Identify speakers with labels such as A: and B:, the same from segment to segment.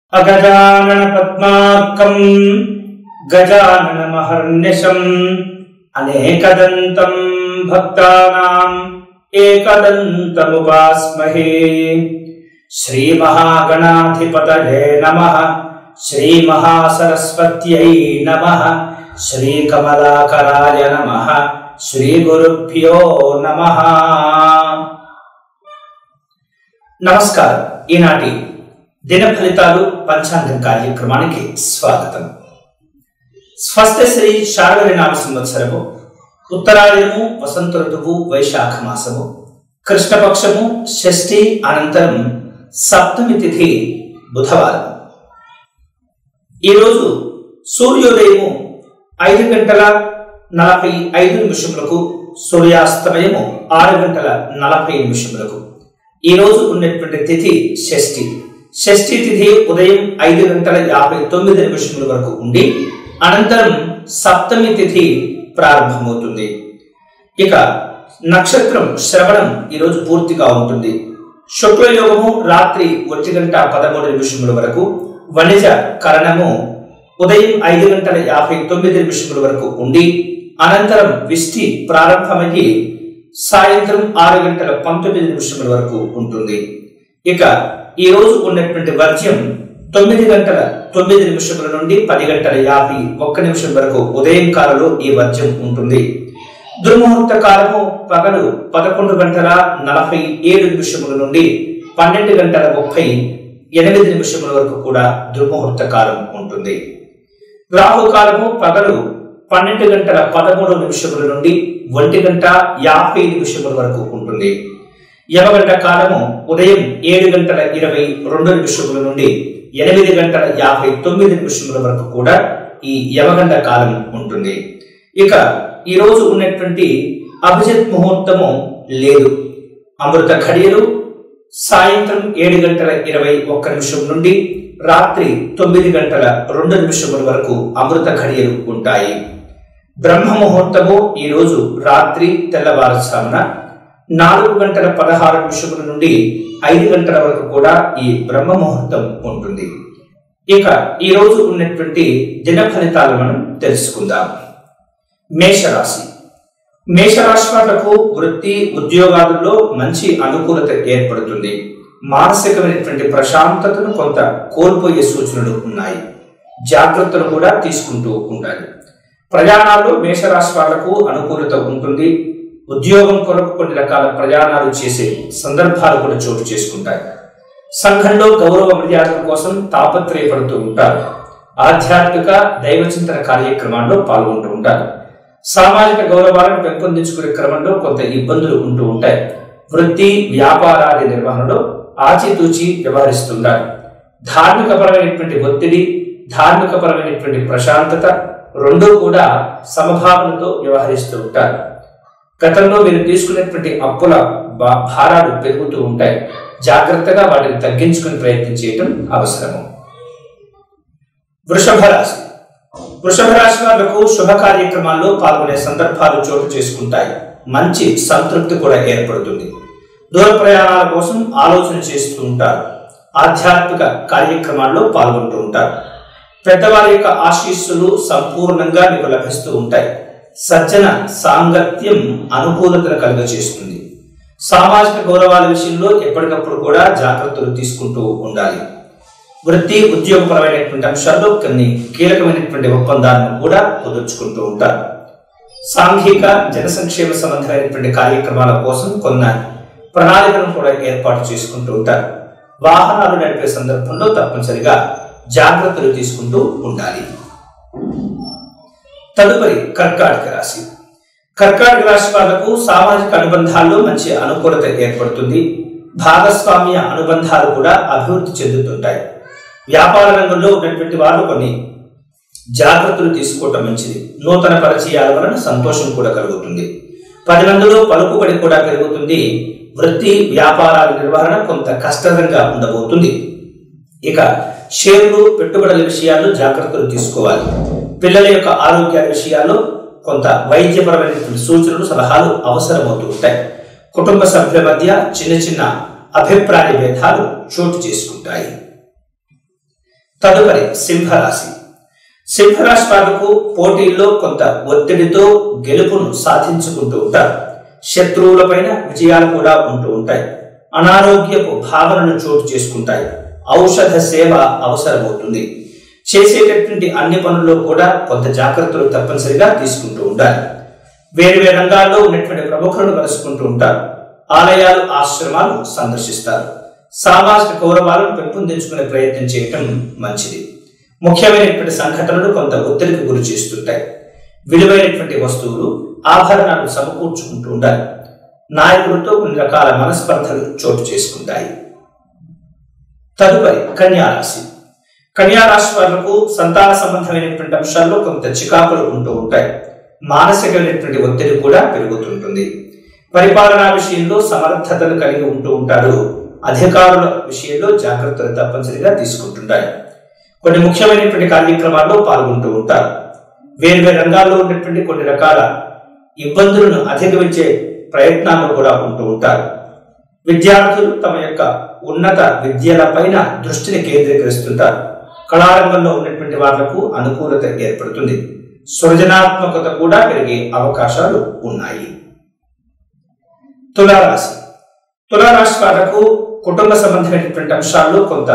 A: అగజానన పద్మాకం గజాననమహర్నిశం అనేకదంతం భక్తానాం ఏకదంతముపాస్మహే శ్రీమహాగణాధిపతయే నమః శ్రీమహాసరస్వత్యై నమః శ్రీకమలాకరాయ నమః శ్రీగురుభ్యో నమః నమస్కారం ఈనాటి దిన ఫలితాలు పంచాంగం కార్యక్రమానికి స్వాగతం స్వస్త శ్రీ శారవరి నామ సంవత్సరము ఉత్తరాయణము వసంత ఋతువు వైశాఖ మాసము కృష్ణపక్షము షష్ఠి అనంతరం సప్తమి తిథి బుధవారం ఈరోజు సూర్యోదయము ఐదు గంటల నలభై ఐదు నిమిషములకు సూర్యాస్తమయము ఆరు గంటల నలభై నిమిషములకు ఈ రోజు ఉన్నటువంటి తిథి షష్ఠి షష్ఠి తిథి ఉదయం ఐదు గంటల యాభై తొమ్మిది నిమిషముల వరకు ఉండి అనంతరం సప్తమి తిథి ప్రారంభమవుతుంది ఇక నక్షత్రం శ్రవణం ఈరోజు పూర్తిగా ఉంటుంది శుక్లయోగము రాత్రి ఒంటి గంట పదమూడు నిమిషముల వరకు వణిజ కరణము ఉదయం ఐదు గంటల యాభై తొమ్మిది నిమిషముల వరకు ఉండి అనంతరం విష్టి ప్రారంభమయ్యి సాయంత్రం ఆరు గంటల పంతొమ్మిది నిమిషముల వరకు ఉంటుంది ఇక ఈ రోజు ఉన్నటువంటి వర్జ్యం తొమ్మిది గంటల తొమ్మిది నిమిషముల నుండి పది గంటల యాభై ఒక్క నిమిషం వరకు ఉదయం కాలంలో ఈ వర్జ్యం ఉంటుంది దుర్ముహూర్త కాలము పగలు పదకొండు గంటల నలభై ఏడు నిమిషముల నుండి పన్నెండు గంటల ముప్పై ఎనిమిది నిమిషముల వరకు కూడా దుర్ముహూర్త కాలం ఉంటుంది రాహు కాలము పగలు పన్నెండు గంటల పదమూడు నిమిషముల నుండి ఒంటి గంట యాభై నిమిషముల వరకు ఉంటుంది యమగంట కాలము ఉదయం ఏడు గంటల ఇరవై రెండు నిమిషముల నుండి ఎనిమిది గంటల యాభై తొమ్మిది నిమిషముల వరకు కూడా ఈ యమగంట కాలం ఉంటుంది ఇక ఈ రోజు ఉన్నటువంటి అభిజిత్ ముహూర్తము లేదు అమృత ఘడియలు సాయంత్రం ఏడు గంటల ఇరవై ఒక్క నిమిషం నుండి రాత్రి తొమ్మిది గంటల రెండు నిమిషముల వరకు అమృత ఘడియలు ఉంటాయి బ్రహ్మ ముహూర్తము ఈ రోజు రాత్రి తెల్లవారుజామున నాలుగు గంటల పదహారు నిమిషముల నుండి ఐదు గంటల వరకు కూడా ఈ బ్రహ్మ ముహూర్తం ఉంటుంది ఇక ఈ రోజు ఉన్నటువంటి దిన ఫలితాలు మనం తెలుసుకుందాం మేషరాశి మేషరాశి వాళ్లకు వృత్తి ఉద్యోగాలలో మంచి అనుకూలత ఏర్పడుతుంది మానసికమైనటువంటి ప్రశాంతతను కొంత కోల్పోయే సూచనలు ఉన్నాయి జాగ్రత్తలు కూడా తీసుకుంటూ ఉండాలి ప్రయాణాల్లో మేషరాశి వాళ్లకు అనుకూలత ఉంటుంది ఉద్యోగం కొరకు కొన్ని రకాల ప్రయాణాలు చేసే సందర్భాలు కూడా చోటు చేసుకుంటాయి సంఘంలో గౌరవ మర్యాదల కోసం తాపత్రయపడుతూ ఉంటారు ఆధ్యాత్మిక దైవచింతన కార్యక్రమాల్లో పాల్గొంటూ ఉంటారు సామాజిక గౌరవాలను పెంపొందించుకునే క్రమంలో కొంత ఇబ్బందులు ఉంటూ ఉంటాయి వృత్తి వ్యాపారాది నిర్వహణలో ఆచితూచి వ్యవహరిస్తుంటారు ధార్మికపరమైనటువంటి ఒత్తిడి ధార్మికపరమైనటువంటి ప్రశాంతత రెండూ కూడా సమభావనతో వ్యవహరిస్తూ ఉంటారు గతంలో మీరు తీసుకునేటువంటి అప్పుల భా- భారాలు పెరుగుతూ ఉంటాయి జాగ్రత్తగా వాటిని తగ్గించుకుని ప్రయత్నం చేయటం అవసరము వృషభ రాశి వృషభ రాశి వాళ్లకు శుభ కార్యక్రమాల్లో పాల్గొనే సందర్భాలు చోటు చేసుకుంటాయి మంచి సంతృప్తి కూడా ఏర్పడుతుంది దూర ప్రయాణాల కోసం ఆలోచన చేస్తూ ఉంటారు ఆధ్యాత్మిక కార్యక్రమాల్లో పాల్గొంటూ ఉంటారు పెద్దవారి యొక్క ఆశీస్సులు సంపూర్ణంగా మీకు లభిస్తూ ఉంటాయి సజ్జన సాంగత్యం అనుకూలతను కలుగజేస్తుంది సామాజిక గౌరవాల విషయంలో ఎప్పటికప్పుడు కూడా జాగ్రత్తలు తీసుకుంటూ ఉండాలి వృత్తి ఉద్యోగపరమైనటువంటి అంశాల్లో కొన్ని కీలకమైనటువంటి ఒప్పందాలను కూడా కుదుర్చుకుంటూ ఉంటారు సాంఘిక జన సంక్షేమ సంబంధమైనటువంటి కార్యక్రమాల కోసం కొన్న ప్రణాళికలను కూడా ఏర్పాటు చేసుకుంటూ ఉంటారు వాహనాలు నడిపే సందర్భంలో తప్పనిసరిగా జాగ్రత్తలు తీసుకుంటూ ఉండాలి తదుపరి కర్కాటక రాశి కర్కాటక రాశి వాళ్లకు సామాజిక అనుబంధాల్లో మంచి అనుకూలత ఏర్పడుతుంది భాగస్వామ్య అనుబంధాలు కూడా అభివృద్ధి చెందుతుంటాయి వ్యాపార రంగంలో ఉన్నటువంటి వారు కొన్ని జాగ్రత్తలు తీసుకోవటం మంచిది నూతన పరిచయాల వలన సంతోషం కూడా కలుగుతుంది పది మందిలో పలుకుబడి కూడా పెరుగుతుంది వృత్తి వ్యాపారాల నిర్వహణ కొంత కష్టంగా ఉండబోతుంది ఇక షేర్లు పెట్టుబడుల విషయాల్లో జాగ్రత్తలు తీసుకోవాలి పిల్లల యొక్క ఆరోగ్య విషయాల్లో కొంత వైద్యపరమైనటువంటి సూచనలు సలహాలు అవసరమవుతూ ఉంటాయి కుటుంబ సభ్యుల మధ్య చిన్న చిన్న అభిప్రాయ భేదాలు చోటు చేసుకుంటాయి తదుపరి సింహరాశి సింహరాశి వాళ్లకు పోటీల్లో కొంత ఒత్తిడితో గెలుపును సాధించుకుంటూ ఉంటారు శత్రువులపైన విజయాలు కూడా ఉంటూ ఉంటాయి అనారోగ్యపు భావనలు చోటు చేసుకుంటాయి ఔషధ సేవ అవసరమవుతుంది చేసేటటువంటి అన్ని పనుల్లో కూడా కొంత జాగ్రత్తలు తప్పనిసరిగా తీసుకుంటూ ఉండాలి వేరు వేరు రంగాల్లో ఉన్నటువంటి ప్రముఖులను కలుసుకుంటూ ఉంటారు ఆలయాలు ఆశ్రమాలు సందర్శిస్తారు సామాజిక గౌరవాలను పెంపొందించుకునే ప్రయత్నం చేయటం మంచిది ముఖ్యమైనటువంటి సంఘటనలు కొంత ఒత్తిడికి గురి చేస్తుంటాయి విలువైనటువంటి వస్తువులు ఆభరణాలు సమకూర్చుకుంటూ ఉండాలి నాయకులతో కొన్ని రకాల మనస్పర్ధలు చోటు చేసుకుంటాయి తదుపరి కన్యారాశి కన్యారాశి వాళ్లకు సంతాన సంబంధమైనటువంటి అంశాల్లో కొంత చికాకులు ఉంటూ ఉంటాయి మానసికమైనటువంటి ఒత్తిడి కూడా పెరుగుతుంటుంది పరిపాలనా విషయంలో సమర్థతను కలిగి ఉంటూ ఉంటారు అధికారుల విషయంలో జాగ్రత్తలు తప్పనిసరిగా తీసుకుంటుంటారు కొన్ని ముఖ్యమైనటువంటి కార్యక్రమాల్లో పాల్గొంటూ ఉంటారు వేరు వేరు రంగాల్లో ఉన్నటువంటి కొన్ని రకాల ఇబ్బందులను అధిగమించే ప్రయత్నాలు కూడా ఉంటూ ఉంటారు విద్యార్థులు తమ యొక్క ఉన్నత విద్యల పైన దృష్టిని కేంద్రీకరిస్తుంటారు కళారంగంలో ఉన్నటువంటి వాళ్లకు అనుకూలత ఏర్పడుతుంది సృజనాత్మకత కూడా పెరిగే అవకాశాలు ఉన్నాయి తులారాశి తులారాశి వాళ్లకు కుటుంబ సంబంధమైనటువంటి అంశాల్లో కొంత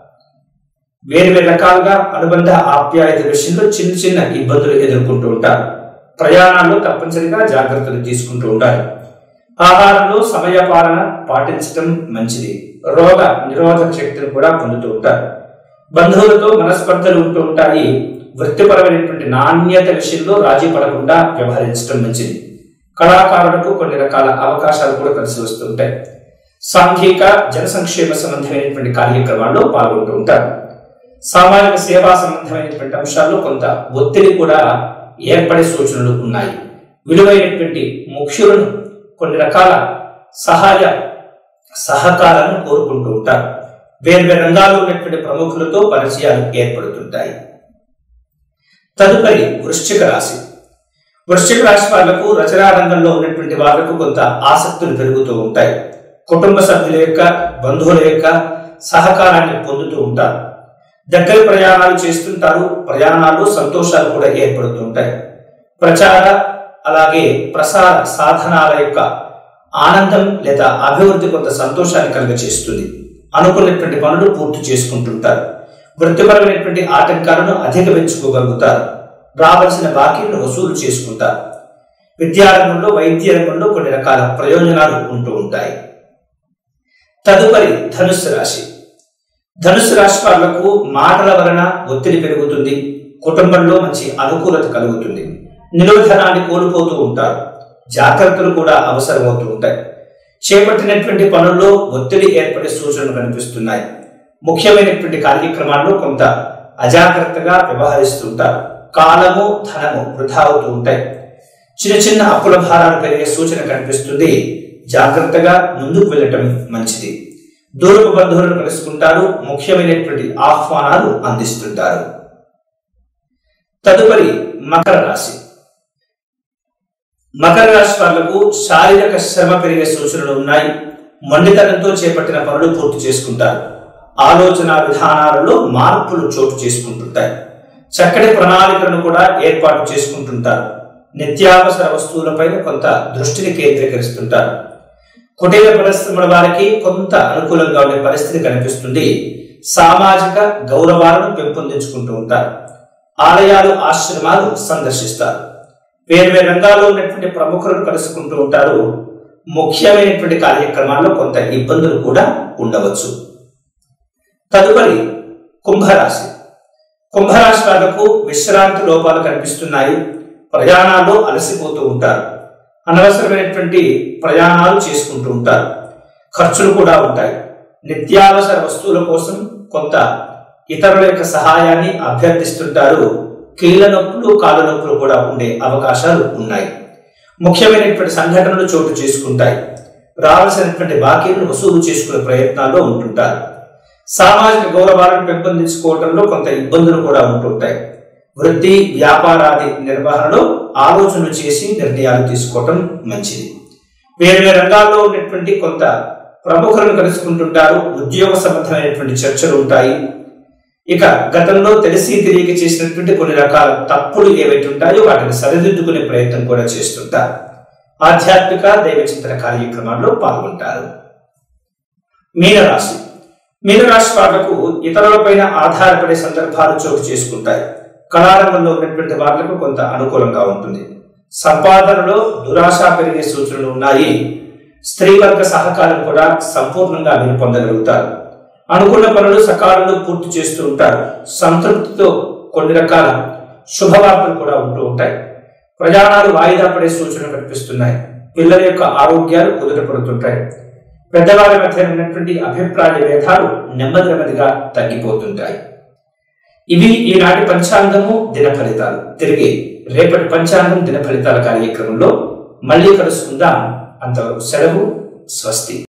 A: వేరు వేరు రకాలుగా అనుబంధ ఆప్యాయత విషయంలో చిన్న చిన్న ఇబ్బందులు ఎదుర్కొంటూ ఉంటారు ప్రయాణాల్లో తప్పనిసరిగా జాగ్రత్తలు తీసుకుంటూ ఉంటారు ఆహారంలో సమయ పాలన పాటించడం మంచిది రోగ నిరోధక శక్తిని కూడా పొందుతూ ఉంటారు బంధువులతో మనస్పర్ధలు ఉంటూ ఉంటాయి వృత్తిపరమైనటువంటి నాణ్యత విషయంలో రాజీ పడకుండా వ్యవహరించడం మంచిది కళాకారులకు కొన్ని రకాల అవకాశాలు కూడా కలిసి వస్తుంటాయి సాంఘిక జన సంక్షేమ సంబంధమైనటువంటి కార్యక్రమాల్లో పాల్గొంటూ ఉంటారు సామాజిక సేవా సంబంధమైనటువంటి అంశాల్లో కొంత ఒత్తిడి కూడా ఏర్పడే సూచనలు ఉన్నాయి విలువైనటువంటి ముఖ్యులను కొన్ని రకాల సహాయ సహకారాలను కోరుకుంటూ ఉంటారు వేర్వేరు రంగాల్లో ఉన్నటువంటి ప్రముఖులతో పరిచయాలు ఏర్పడుతుంటాయి తదుపరి వృశ్చిక రాశి వృశ్చిక రాశి వాళ్లకు రచనా రంగంలో ఉన్నటువంటి వాళ్లకు కొంత ఆసక్తులు పెరుగుతూ ఉంటాయి కుటుంబ సభ్యుల యొక్క బంధువుల యొక్క సహకారాన్ని పొందుతూ ఉంటారు దగ్గర ప్రయాణాలు చేస్తుంటారు ప్రయాణాల్లో సంతోషాలు కూడా ఏర్పడుతూ ఉంటాయి ప్రచార అలాగే ప్రసార సాధనాల యొక్క ఆనందం లేదా అభివృద్ధి కొంత సంతోషాన్ని కలుగచేస్తుంది అనుకున్నటువంటి పనులు పూర్తి చేసుకుంటుంటారు వృత్తిపరమైనటువంటి ఆటంకాలను అధిగమించుకోగలుగుతారు రావాల్సిన బాకీలను వసూలు చేసుకుంటారు విద్యారంగంలో వైద్య రంగంలో కొన్ని రకాల ప్రయోజనాలు ఉంటూ ఉంటాయి తదుపరి ధనుస్సు రాశి ధనుసు రాశి వాళ్లకు మాటల వలన ఒత్తిడి పెరుగుతుంది కుటుంబంలో మంచి అనుకూలత కలుగుతుంది నిరోధనాన్ని కోల్పోతూ ఉంటారు జాగ్రత్తలు కూడా అవసరమవుతూ ఉంటాయి చేపట్టినటువంటి పనుల్లో ఒత్తిడి ఏర్పడే సూచనలు కనిపిస్తున్నాయి ముఖ్యమైనటువంటి కార్యక్రమాల్లో కొంత అజాగ్రత్తగా వ్యవహరిస్తుంటారు కాలము ధనము వృధా అవుతూ ఉంటాయి చిన్న చిన్న అప్పుల భారాలు పెరిగే సూచన కనిపిస్తుంది జాగ్రత్తగా ముందుకు వెళ్ళటం మంచిది దూరపు బంధువులను కలుసుకుంటారు ముఖ్యమైనటువంటి ఆహ్వానాలు అందిస్తుంటారు తదుపరి మకర రాశి మకర రాశి వాళ్లకు శారీరక శ్రమ పెరిగే సూచనలు ఉన్నాయి మొండితనంతో చేపట్టిన పనులు పూర్తి చేసుకుంటారు ఆలోచన విధానాలలో మార్పులు చోటు చేసుకుంటుంటాయి చక్కటి ప్రణాళికలను కూడా ఏర్పాటు చేసుకుంటుంటారు నిత్యావసర వస్తువులపైన కొంత దృష్టిని కేంద్రీకరిస్తుంటారు కుటీర పరిశ్రమల వారికి కొంత అనుకూలంగా ఉండే పరిస్థితి కనిపిస్తుంది సామాజిక గౌరవాలను పెంపొందించుకుంటూ ఉంటారు ఆలయాలు ఆశ్రమాలు సందర్శిస్తారు వేరు వేరు రంగాల్లో ఉన్నటువంటి ప్రముఖులను కలుసుకుంటూ ఉంటారు ముఖ్యమైనటువంటి కార్యక్రమాల్లో కొంత ఇబ్బందులు కూడా ఉండవచ్చు తదుపరి కుంభరాశి కుంభరాశి వాళ్లకు విశ్రాంతి లోపాలు కనిపిస్తున్నాయి ప్రయాణాల్లో అలసిపోతూ ఉంటారు అనవసరమైనటువంటి ప్రయాణాలు చేసుకుంటూ ఉంటారు ఖర్చులు కూడా ఉంటాయి నిత్యావసర వస్తువుల కోసం కొంత ఇతరుల యొక్క సహాయాన్ని అభ్యర్థిస్తుంటారు కీళ్ళ నొప్పులు కాళ్ళ నొప్పులు కూడా ఉండే అవకాశాలు ఉన్నాయి ముఖ్యమైనటువంటి సంఘటనలు చోటు చేసుకుంటాయి రావాల్సినటువంటి బాకీలను వసూలు చేసుకునే ప్రయత్నాల్లో ఉంటుంటారు సామాజిక గౌరవాలను పెంపొందించుకోవడంలో కొంత ఇబ్బందులు కూడా ఉంటుంటాయి వృత్తి వ్యాపారాది నిర్వహణలో ఆలోచనలు చేసి నిర్ణయాలు తీసుకోవటం మంచిది వేరు వేరు రంగాల్లో ఉన్నటువంటి కొంత ప్రముఖులను కలుసుకుంటుంటారు ఉద్యోగ సంబంధమైనటువంటి చర్చలు ఉంటాయి ఇక గతంలో తెలిసి తెలియక చేసినటువంటి కొన్ని రకాల తప్పులు ఏవైతే ఉంటాయో వాటిని సరిదిద్దుకునే ప్రయత్నం కూడా చేస్తుంటారు ఆధ్యాత్మిక దైవ చింతన కార్యక్రమాల్లో పాల్గొంటారు మీనరాశి మీనరాశి వాళ్లకు ఇతరులపైన ఆధారపడే సందర్భాలు చోటు చేసుకుంటాయి కళారంగంలో ఉన్నటువంటి వాళ్లకు కొంత అనుకూలంగా ఉంటుంది సంపాదనలో దురాశ పెరిగే సూచనలు ఉన్నాయి స్త్రీ వర్గ సహకారం కూడా సంపూర్ణంగా మీరు పొందగలుగుతారు అనుకున్న పనులు సకాలంలో పూర్తి చేస్తూ ఉంటారు సంతృప్తితో కొన్ని రకాల శుభవార్తలు కూడా ఉంటూ ఉంటాయి ప్రయాణాలు వాయిదా పడే సూచనలు కనిపిస్తున్నాయి పిల్లల యొక్క ఆరోగ్యాలు కుదుటపడుతుంటాయి పెద్దవారి మధ్య ఉన్నటువంటి అభిప్రాయ భేదాలు నెమ్మది నెమ్మదిగా తగ్గిపోతుంటాయి ఇవి ఈనాటి పంచాంగము దిన ఫలితాలు తిరిగి రేపటి పంచాంగం దిన ఫలితాల కార్యక్రమంలో మళ్ళీ కలుసుకుందాం అంతవరకు సెలవు స్వస్తి